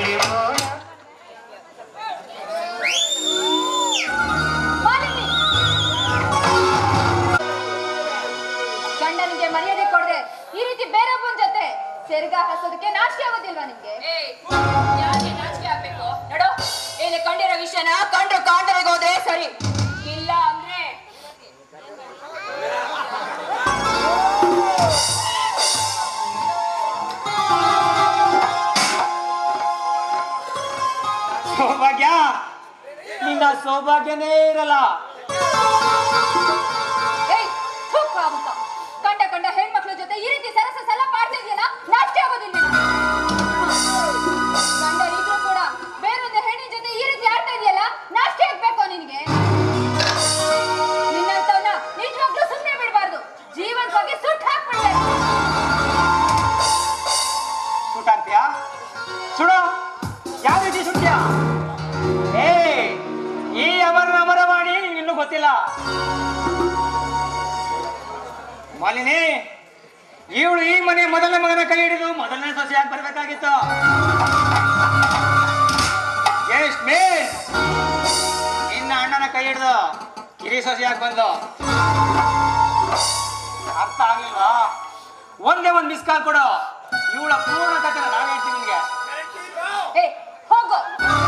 ಮೋಡ ಮಾಲಿನಿ! ಗಂಡನಿಗೆ ಮರ್ಯಾದೆ ಕೊಡದೆ ಈ ರೀತಿ ಬೇರೊಬ್ಬನ ಜೊತೆ ಸೆರಗ ಹಾಸೋದಕ್ಕೆ ನಾಚಿಕೆ ಆಗೋದಿಲ್ವಾ ನಿಮ್ಗೆ ಏಯ್, ಯಾಕೆ ನಾಚಿಕೆ ಆಗ್ಬೇಕು ನೋಡು ಇಲ್ಲಿ ಕಂಡಿರೋ ವಿಷಯನ ಕಂಡ್ರು ಕಾಂಡರಿಗೆ ಹೋದ್ರೆ ಸರಿ ಇಲ್ಲ ಅಂದ್ರೆ ಸೌಭಾಗ್ಯ ನಿನ್ನ ಸೌಭಾಗ್ಯನೇ ಇರಲ್ಲ ಏಯ್ ಥೂಕ್ ಆಗುತ್ತ ಕಂಡ ಕಂಡ ಹೆಣ್ಮಕ್ಳ ಜೊತೆ ಈ ರೀತಿ ಸರಸ ಸಲ ಮಾಡ್ತಿದ್ಯಲ್ಲ ನಾಚಿಕೆ ಆಗೋದಿಲ್ಲ ಗಂಡನಿದ್ರು ಕೂಡ ಬೇರೊಂದು ಹೆಣ್ಣಿನ ಜೊತೆ ಈ ರೀತಿ ಆಡ್ತಾ ಇದೆಯಲ್ಲ ನಾಚಿಕೆ ಆಗ್ಬೇಕು ನಿನಗೆ ನಿನ್ನಂತವನ್ನ ನಿಜವಾಗ್ಲೂ ಸುಮ್ಮನೆ ಬಿಡಬಾರ್ದು ಜೀವಂತವಾಗಿ ಸುಟ್ಟು ಹಾಕ್ಬಿಡ್ಬೇಕು ಸುಟ್ಟಾಕ್ತೀಯಾ ಸುಡು ಯಾವ ರೀತಿ ಸುಟ್ಟ್ಯ ಏ ಈ ಅಮರನ ಅಮರವಾಣಿ ಇನ್ನೂ ಗೊತ್ತಿಲ್ಲ ಮಾಲಿನಿ ಇವಳು ಈ ಮನೆ ಮೊದಲನೇ ಮಗನ ಕೈ ಹಿಡಿದು ಮೊದಲನೇ ಸೊಸೆಯಾಗಿ ಬರ್ಬೇಕಾಗಿತ್ತು ಎಷ್ಟ್ ಮೇ ನಿನ್ನ ಅಣ್ಣನ ಕೈ ಹಿಡಿದು ಕಿರಿ ಸೊಸೆಯಾಗಿ ಬಂದು ಅರ್ಥ ಆಗ್ಲಿಲ್ವಾ ಒಂದೇ ಒಂದ್ ಮಿಸ್ ಕಾಲ್ ಕೊಡು ಇವಳ ಪೂರ್ಣ ಕಥೆ ನಾನು ಹೇಳ್ತೀನಿ ನಿನ್ಗೆ ಏ ಹೋಗು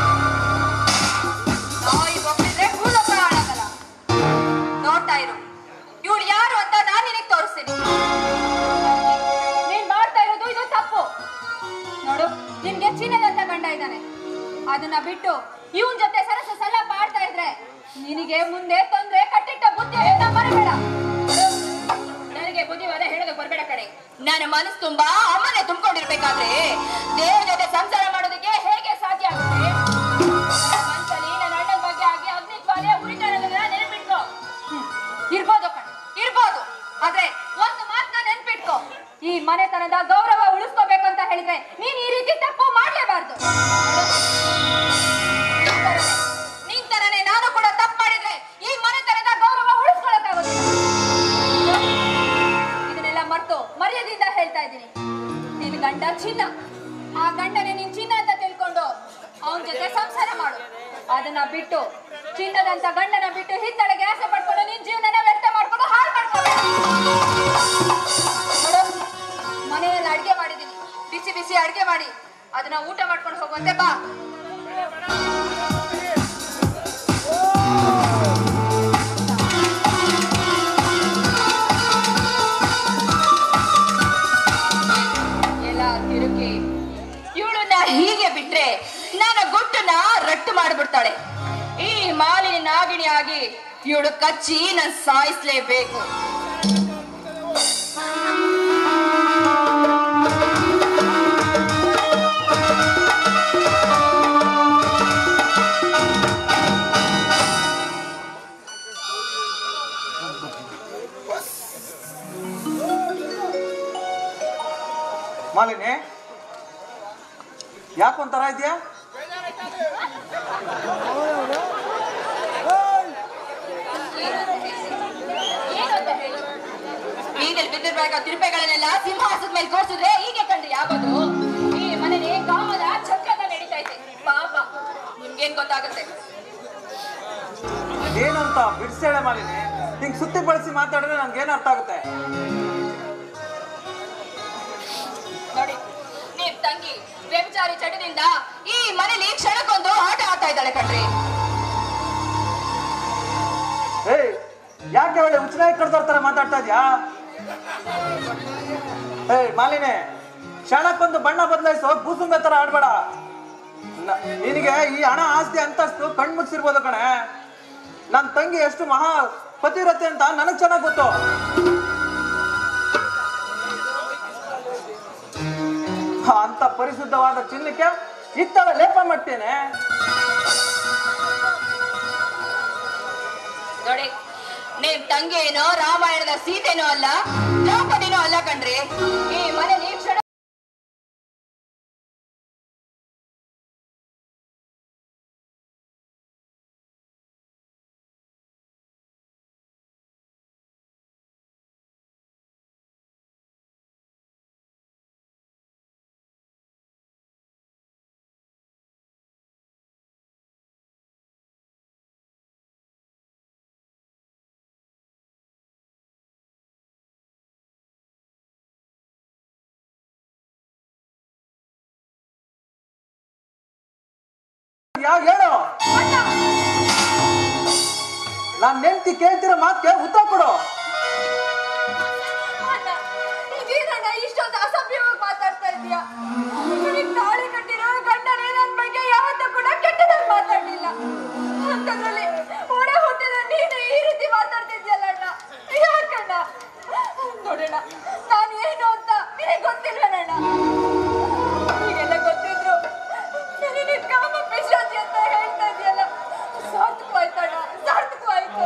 ನಾಯಿ ಒಪ್ಪಿದ್ರೆ ಭೂಲೋಕ ಹಾಳಾಗಲ್ಲ ನೋಡ್ತಾ ಇರು ಇವಳು ಯಾರು ಅಂತ ನಾನು ನಿನಗೆ ತೋರಿಸ್ತೀನಿ ನೀನ್ ಮಾಡ್ತಾ ಇರೋದು ಇದು ತಪ್ಪು ನೋಡು ನಿನ್ಗೆ ಚಿನ್ನದಂತ ಗಂಡ ಇದ್ದಾನೆ ಅದನ್ನ ಬಿಟ್ಟು ಇವನ್ ಜೊತೆ ಸರಸ ಸಲ್ಲಾಪ ಆಡ್ತಾ ಇದ್ರೆ ನಿನಗೆ ಮುಂದೆ ತೊಂದ್ರೆ ಕಟ್ಟಿಟ್ಟ ಬುದ್ಧಿ ಅಂತ ಮರಿಬೇಡ ನನಗೆ ಬುದ್ಧಿವಾದ ಹೇಳೋದಕ್ಕೆ ಬರ್ಬೇಡ ಕಡೆ ನನ್ನ ಮನಸ್ಸು ತುಂಬಾ ಅಮ್ಮನೆ ತುಂಬಿಕೊಂಡಿರ್ಬೇಕಾದ್ರೆ ದೇವ್ರ ಜೊತೆ ಸಂಸಾರ ಮಾಡೋದಕ್ಕೆ ಹೇಗೆ ಸಾಧ್ಯ ಆಗುತ್ತೆ ನನ್ನ ಮನ್ಸಲ್ಲಿ ನನ್ನ ಅಣ್ಣನ ಬಗ್ಗೆ ಆಗಿ ಅಗ್ನಿ ಜ್ವಾಲೆ ಉರಿತಾ ಇರೋದನ್ನ ನೆನಪಿಟ್ಕೋ ಹ್ಮ್. ಇರ್ಬೋದು ಕಣೆ ಇರ್ಬೋದು ಆದ್ರೆ ಒಂದು ಮಾತನ್ನ ನೆನ್ಪಿಟ್ಕೋ ಈ ಮನೆತನದ ಗೌರವ ಉಳಿಸ್ಕೋಬೇಕು ಅಂತ ಹೇಳಿದ್ರೆ ನೀನ್ ಈ ರೀತಿ ತಪ್ಪು ಮಾಡ್ಲೇಬಾರ್ದು ನಿನ್ ತರನೇ- ನಿನ್ ತರನೇ ನಾನು ಕೂಡ ತಪ್ಪು ಮಾಡಿದ್ರೆ ಈ ಮನೆತನದ ಗೌರವ ಉಳಿಸ್ಕೊಳಕ್ಕಾಗೋದಿಲ್ಲ ಇದನ್ನೆಲ್ಲ ಮರ್ತು ಮರ್ಯಾದೆಯಿಂದ ಹೇಳ್ತಾ ಇದ್ದೀನಿ ನಿನ್ ಗಂಡ ಚಿನ್ನ ಆ ಗಂಡನೇ ನಿನ್ ಚಿನ್ನ ಅಂತ ತಿಳ್ಕೊಂಡು ಅವನ ಜೊತೆ ಸಂಸಾರ ಮಾಡು ಅದನ್ನ ಬಿಟ್ಟು ಚಿನ್ನದಂತ ಗಂಡನ ಬಿಟ್ಟು ಹಿತ್ತಳೆಗೆ ಆಸೆ ಪಡ್ಕೊಂಡು ನಿನ್ ಜೀವನನ ವ್ಯರ್ಥ ಮಾಡ್ಕೊಂಡು ಹಾಳು ಮಾಡ್ಕೋಬೇಡ ನೋಡು, ಮನೆಯಲ್ಲಿ ಅಡ್ಗೆ ಮಾಡಿದೀನಿ ಬಿಸಿ ಬಿಸಿ ಅಡ್ಗೆ ಮಾಡಿ ಅದನ್ನ ಊಟ ಮಾಡ್ಕೊಂಡು ಹೋಗುವಂತೆ ಬಾ ಎಲ್ಲ ತಿರುಗಿ ಇವಳನ್ನ ಹೀಗೆ ಬಿಟ್ರೆ ನನ್ನ ಗುಟ್ಟನ್ನ ರಟ್ಟು ಮಾಡಿಬಿಡ್ತಾಳೆ ಈ ಮಾಲಿನ ನಾಗಿಣಿ ಆಗಿ ಇವಳು ಕಚ್ಚಿ ನನ್ ಸಾಯಿಸ್ಲೇಬೇಕು ಮಾಲಿನಿ ಯಾಕೊಂಥರ ಇದೆಯಾ ಏನು ಅಂತ ಹೇಳಿ ಬೀದಿಲ್ ಬಿದ್ದಿರ್ಬೇಕಾ ತಿರುಪೆಗಳನ್ನೆಲ್ಲ ಸಿಂಹಾಸದ ಮೇಲೆ ತೋರಿಸಿದ್ರೆ ಹೀಗೆ ಕಂಡ್ರಿ ಆಗೋದು ಈ ಮನೇಲಿ ಕಾಮದ ಚಕ್ರದ ನಡೀತಾ ಇದೆ ಪಾಪ ನಿಮ್ಗೇನ್ ಗೊತ್ತಾಗುತ್ತೆ ಏನಂತ ಬಿಡ್ಸೇಳೆ ಮಾಲಿನಿ ಹಿಂಗ್ ಸುತ್ತಿ ಬಳಸಿ ಮಾತಾಡಿದ್ರೆ ನನ್ಗೆ ಏನ್ ಅರ್ಥ ಆಗುತ್ತೆ ನೋಡಿ ನೀವ್ ತಂಗಿ ವ್ಯಭಿಚಾರಿ ಚಟದಿಂದ ಈ ಮನೇಲಿ ಕ್ಷಣಕ್ಕೊಂದು ಆಟ ಆಡ್ತಾ ಇದ್ದಾಳೆ ಕಣ್ರಿ ಏಯ್ ಯಾಕೆ ಒಳ್ಳೆ ಉಚ್ಚನಾಗಿ ಕಡ್ದೋರ್ ತರ ಮಾತಾಡ್ತಾ ಇದ್ಯಾ ಏಯ್ ಮಾಲಿನಿ ಕ್ಷಣಕ್ಕೊಂದು ಬಣ್ಣ ಬದಲಾಯಿಸೋ ಕೂಸುಂಬೆ ತರ ಆಡ್ಬೇಡ ನ- ನಿನಗೆ ಈ ಹಣ ಆಸ್ತಿ ಅಂತಸ್ತು ಕಣ್ ಮುಚ್ಚಿರ್ಬೋದು ಕಣೆ ನನ್ ತಂಗಿ ಎಷ್ಟು ಮಹಾ ಪತಿವ್ರತೆ ಅಂತ ನನಗ್ ಚೆನ್ನಾಗ್ ಗೊತ್ತು ಅಂತ ಪರಿಶುದ್ಧವಾದ ಚಿನ್ನಕ್ಕೆ ಇತ್ತಳ ಲೇಪ ಮಾಡ್ತೇನೆ ನೋಡಿ ನಿಮ್ ತಂಗಿ ಏನೋ ರಾಮಾಯಣದ ಸೀತೆನೋ ಅಲ್ಲ ದ್ರೌಪದಿನೋ ಅಲ್ಲ ಕಣ್ರಿ ಈ ಮನೇಲಿ ಕ್ಷಣ ಯಾ ಹೇಳು ಅಣ್ಣ ನಾನ್ ನೆಂಟಿ ಕೇಳ್ತಿರೋ ಮಾತ್ಗೆ ಉತ್ತರ ಕೊಡು ಅಣ್ಣ ಇದೇನಣ್ಣ ಇಷ್ಟೊಂದು ಅಸಭ್ಯವಾಗಿ ಮಾತಾಡ್ತಾ ಇದೀಯಾ ನಿನಗ್ ತಾಳಿ ಕಟ್ಟಿರೋ ಗಂಡನೇ ನನ್ ಬಗ್ಗೆ ಯಾವತ್ತೂ ಕೂಡ ಕೆಟ್ಟದಾಗಿ ಮಾತಾಡ್ಲಿಲ್ಲ ಅಂತದ್ರಲ್ಲಿ ಒಡ ಹುಟ್ಟಿದ ನೀನು ಈ ರೀತಿ ಮಾತಾಡ್ತಿದ್ಯಲ್ಲ ಅಣ್ಣ ಯಾಕಣ್ಣ ನೋಡೋಣ ನಾನು ಏನು ಅಂತ ನಿನಗೆ ಗೊತ್ತಿಲ್ವೇನಣ್ಣ ಈಗೆಲ್ಲ ಗೊತ್ತಿದ್ರು ನನಗೆ ಕಾಮ ಪಿಶಾಚಿ ಅಂತ ಹೇಳ್ತಾ ಇದೆಯಲ್ಲ ಸಾರ್ಥಕವಾಯ್ತಣ್ಣ ಸಾರ್ಥಕವಾಯ್ತು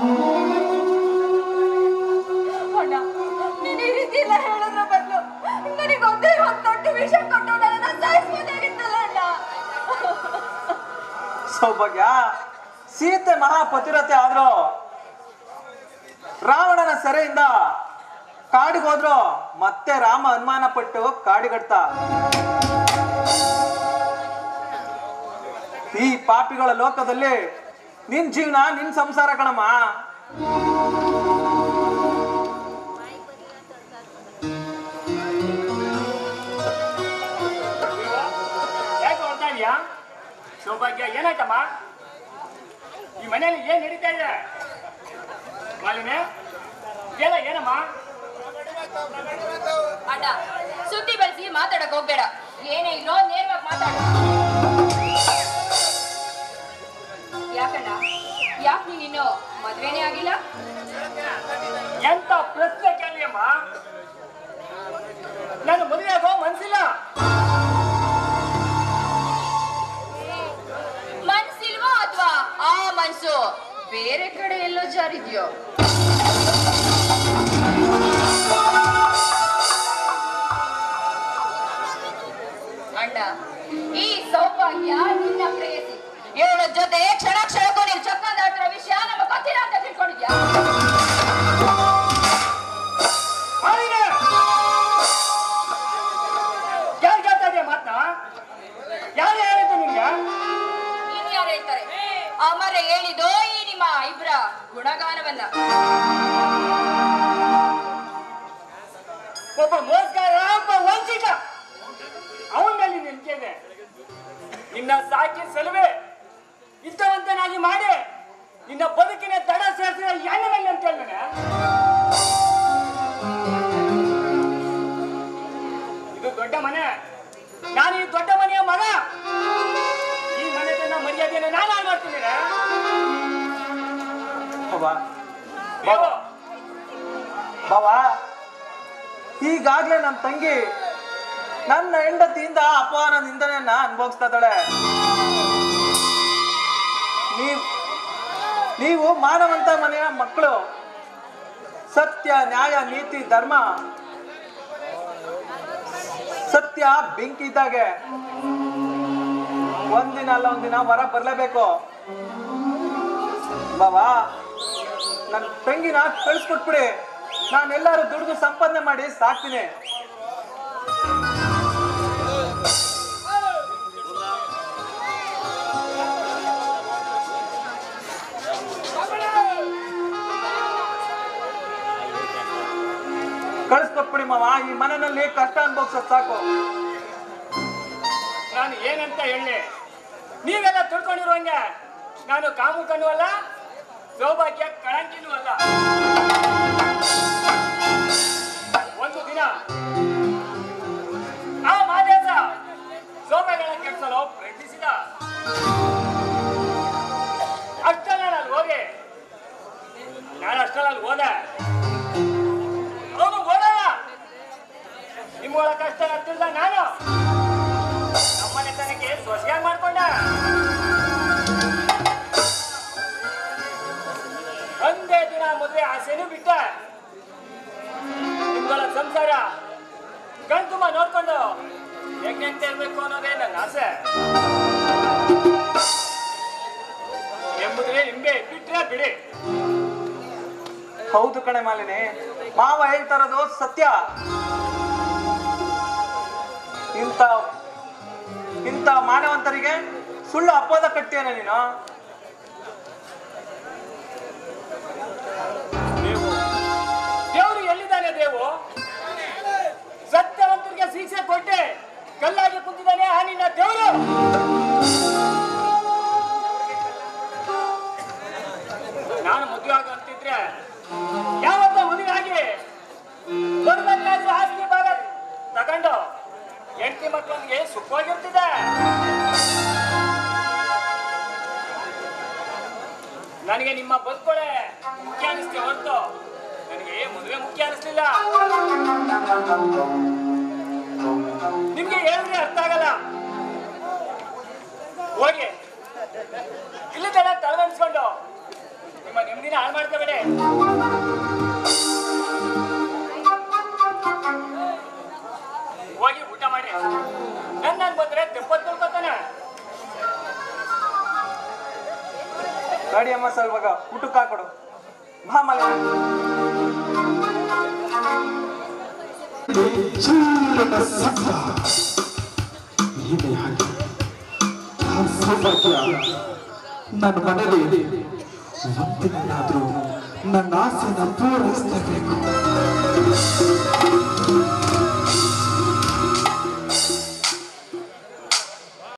ಅಣ್ಣ ನೀನ್ ಈ ರೀತಿ ಎಲ್ಲ ಹೇಳೋದ್ರ ಬದಲು ನನಗೆ ಒಂದೇ ಒಂದು ದೊಡ್ಡ ವಿಷಯ ಕೊಟ್ಟು ನನ್ನ ಸಾಯಿಸ್ಬೋದಾಗಿತ್ತಲ್ಲ ಅಣ್ಣ ಸೌಭಾಗ್ಯ ಸೀತೆ ಮಹಾಪತಿರತೆ ಆದ್ರು ರಾವಣನ ಸೆರೆಯಿಂದ ಕಾಡಿಗೆ ಹೋದ್ರು ಮತ್ತೆ ರಾಮ ಅನುಮಾನ ಪಟ್ಟು ಕಾಡಿಗಟ್ಟ ಈ ಪಾಪಿಗಳ ಲೋಕದಲ್ಲಿ ನಿನ್ ಜೀವನ ನಿನ್ ಸಂಸಾರ ಕಣಮ್ಮ ಯಾಕೆ ಹೊರಡ್ತಾ ಇದೀಯಾ ಸೌಭಾಗ್ಯ ಏನಾಯ್ತಮ್ಮ ಈ ಮನೆಯಲ್ಲಿ ಏನ್ ನಡೀತಾ ಇದೆ ಮಾಲಿನಿ ಏನ ಏನಮ್ಮ ಅಣ್ಣ ಸುದ್ದಿ ಬೆಳೆಸಿ ಮಾತಾಡಕ್ ಹೋಗ್ಬೇಡ ಏನೇ ಇಲ್ಲೋ ನೇರವಾಗಿ ಮಾತಾಡು ಯಾಕಣ್ಣ ಯಾಕೆ ನೀನಿನ್ನು ಮದ್ವೆನೇ ಆಗಿಲ್ಲ ಎಂತ ಪ್ರಶ್ನೆ ಕೇಳಿಯಮ್ಮ ನಾನು ಮದುವೆ ಆಗೋ ಮನ್ಸಿಲ್ಲ ಮನ್ಸಿಲ್ವೋ ಅಥವಾ ಆ ಮನ್ಸು ಬೇರೆ ಕಡೆ ಎಲ್ಲೋ ಜಾರಿದ್ಯೋ ಅಣ್ಣ ಈ ಸೌಭಾಗ್ಯ ನಿನ್ನ ಪ್ರೇಯಸಿ ಇವಳ ಜೊತೆ ಕ್ಷಣ ಕ್ಷಣಕ್ಕೂ ನೀನು ಚಕ್ಕ ದಾಟಿರೋ ವಿಷಯ ನಮಗೆ ಗೊತ್ತಿಲ್ಲ ಅಂತ ತಿಳ್ಕೊಂಡಿದ್ಯಾ ಮಾಲಿನಿ ಯಾರು ಕೇಳ್ತಾ ಇದೆಯಾ ಮಾತನ್ನ ಯಾರು ಹೇಳಿದ್ದು ನಿನ್ಗೆ ಇನ್ಯಾರು ಹೇಳ್ತಾರೆ ಅಮರ ಹೇಳಿದೋ ಈ ನಿಮ್ಮ ಇಬ್ರ ಗುಣಗಾನವನ್ನ ಒಬ್ಬ ಮೋಸ್ಗಾರ ಒಬ್ಬ ವಂಚಿತ ಅವನ ಮೇಲೆ ನಂಬಿಕೆ ಇದೆ ನಿನ್ನ ಸಾಕಿ ಸಲುವೆ ಇದ್ದವಂತನಾಗಿ ಮಾಡಿ ನಿನ್ನ ಬದುಕಿನ ದಡ ಸೇರಿಸಿದ ಹೆಣ್ಣ ಮೇಲೆ ಅಂತ ಹೇಳಿದ್ರೆ ಇದು ದೊಡ್ಡ ಮನೆ ನಾನು ಈ ದೊಡ್ಡ ಮನೆಯ ಮಗ ಈ ಮನೆತನ ಮರ್ಯಾದೆಯನ್ನು ನಾನು ಹಾಳು ಮಾಡ್ತೀನಿ ಬಾಬಾ ಬಾಬಾ ಬಾಬಾ ಈಗಾಗ್ಲೇ ನನ್ನ ತಂಗಿ ನನ್ನ ಹೆಂಡತಿಯಿಂದ ಅಪಮಾನ ನಿಂದನೆಯನ್ನ ಅನುಭವಿಸ್ತಾ ಇದ್ದಾಳೆ ನೀವ್ ನೀವು ಮಾನವಂತ ಮನೆಯ ಮಕ್ಕಳು ಸತ್ಯ ನ್ಯಾಯ ನೀತಿ ಧರ್ಮ ಸತ್ಯ ಬೆಂಕಿ ಇದ್ದಾಗೆ ಒಂದಿನ ಅಲ್ಲ ಒಂದಿನ ಹೊರ ಬರ್ಲೇಬೇಕು ಬಾಬಾ ನನ್ನ ತಂಗಿನ ಕಳಿಸ್ಕೊಟ್ಬಿಡಿ ನಾನೆಲ್ಲರೂ ದುಡಿದು ಸಂಪಾದನೆ ಮಾಡಿ ಸಾಕ್ತೀನಿ ಕಳಿಸ್ಕೊಟ್ಬಿಡಿ ಮಾವ ಈ ಮನೆಯಲ್ಲಿ ಕಷ್ಟ ಅನ್ಭವಿಸೋದ್ ಸಾಕು ನಾನು ಏನಂತ ಹೇಳಿ ನೀವೆಲ್ಲ ತಿಳ್ಕೊಂಡಿರುವಂಗೆ ನಾನು ಕಾಮುಕನೂ ಅಲ್ಲ ಸೌಭಾಗ್ಯ ಕಳಂಕಿನೂ ಅಲ್ಲ ಒಂದು ದಿನ ಆ ಮಾದೇಶ ಸೌಭಾಗ್ಯಗಳ ಕೆಡಿಸಲು ಪ್ರಯತ್ನಿಸಿದ ಅಷ್ಟಲ್ಲ ನಾನು ಹೋಗಿ ನಾನು ಅಷ್ಟಲ್ಲ ಅಲ್ಲಿ ಹೋದೆ ಅವನು ಓಡಲ್ಲ ನಿಮ್ಮೊಳ ಕಷ್ಟ ತಿಳಿದ ನಾನು ನಮ್ಮನೆ ತನಕ್ಕೆ ಸೊಸೆಯಾಗಿ ಮಾಡ್ಕೊಂಡ ಒಂದೇ ದಿನ ಮದುವೆ ಆಸೆನೂ ಬಿಟ್ಟ ನಿಮ್ಗಳ ಸಂಸಾರ ಕಣ್ ತುಂಬ ನೋಡ್ಕೊಂಡು ಹೆಂಗೆ ಇರ್ಬೇಕು ಅನ್ನೋದೇ ನನ್ನ ಆಸೆ ಎಂಬುದ್ರೆ ನಿಮ್ಗೆ ಬಿಟ್ರೆ ಬಿಡಿ ಹೌದು ಕಣೆ ಮಾಲಿನಿ ಮಾವ ಹೇಳ್ತಾ ಇರೋದು ಸತ್ಯ ಇಂಥ ಇಂಥ ಮಾನವಂತರಿಗೆ ಸುಳ್ಳು ಅಪವಾದ ಕಟ್ಟಿಯೇನೆ ನೀನು ದೇವು ದೇವರು ಎಲ್ಲಿದ್ದಾನೆ ದೇವು ಸತ್ಯವಂತರಿಗೆ ಶಿಕ್ಷೆ ಕೊಟ್ಟೆ ಕಲ್ಲಾಗಿ ಕುಂತಿದ್ದಾನೆ ಆ ನಿನ್ನ ದೇವರು ನನಗೆ ನಿಮ್ಮ ಬದುಕೊಳೆ ಮುಖ್ಯ ಅನಿಸ್ತೀವಿ ಹೊರತು ನನಗೆ ಮದುವೆ ಮುಖ್ಯ ಅನಿಸ್ಲಿಲ್ಲ ನಿಮ್ಗೆ ಹೇಳಿದ್ರೆ ಅರ್ಥ ಆಗಲ್ಲ ಹೋಗಿ ಇಲ್ಲದೆಲ್ಲ ತಲೆಬೆನ್ಸ್ಕೊಂಡು ನಿಮ್ಮ ನೆಮ್ಮದಿನ ಹಾಳು ಮಾಡ್ಕೋಬೇಡಿ ಹೋಗಿ ಊಟ ಮಾಡಿ ನನ್ನ ಬಂದ್ರೆ ತೆಪ್ಪತ್ ತಿಳ್ಕೊತಾನೆ ಗಾಡಿ ಅಮ್ಮ ಸಲ್ವಾಗ ಊಟಕ್ಕೆ ಹಾಕೊಡು ಬಾ ಮಲ್ಲ ಚೂರನ ಸಖ ಹೀಗೆ ಹಾಗೆ ನಾನ್ ಸೌಭಾಗ್ಯ ನನ್ನ ಮನೇಲಿ ಒಂದಿನಾದ್ರೂ ನನ್ನ ಆಸೆನ ಪೂರೈಸಲೇಬೇಕು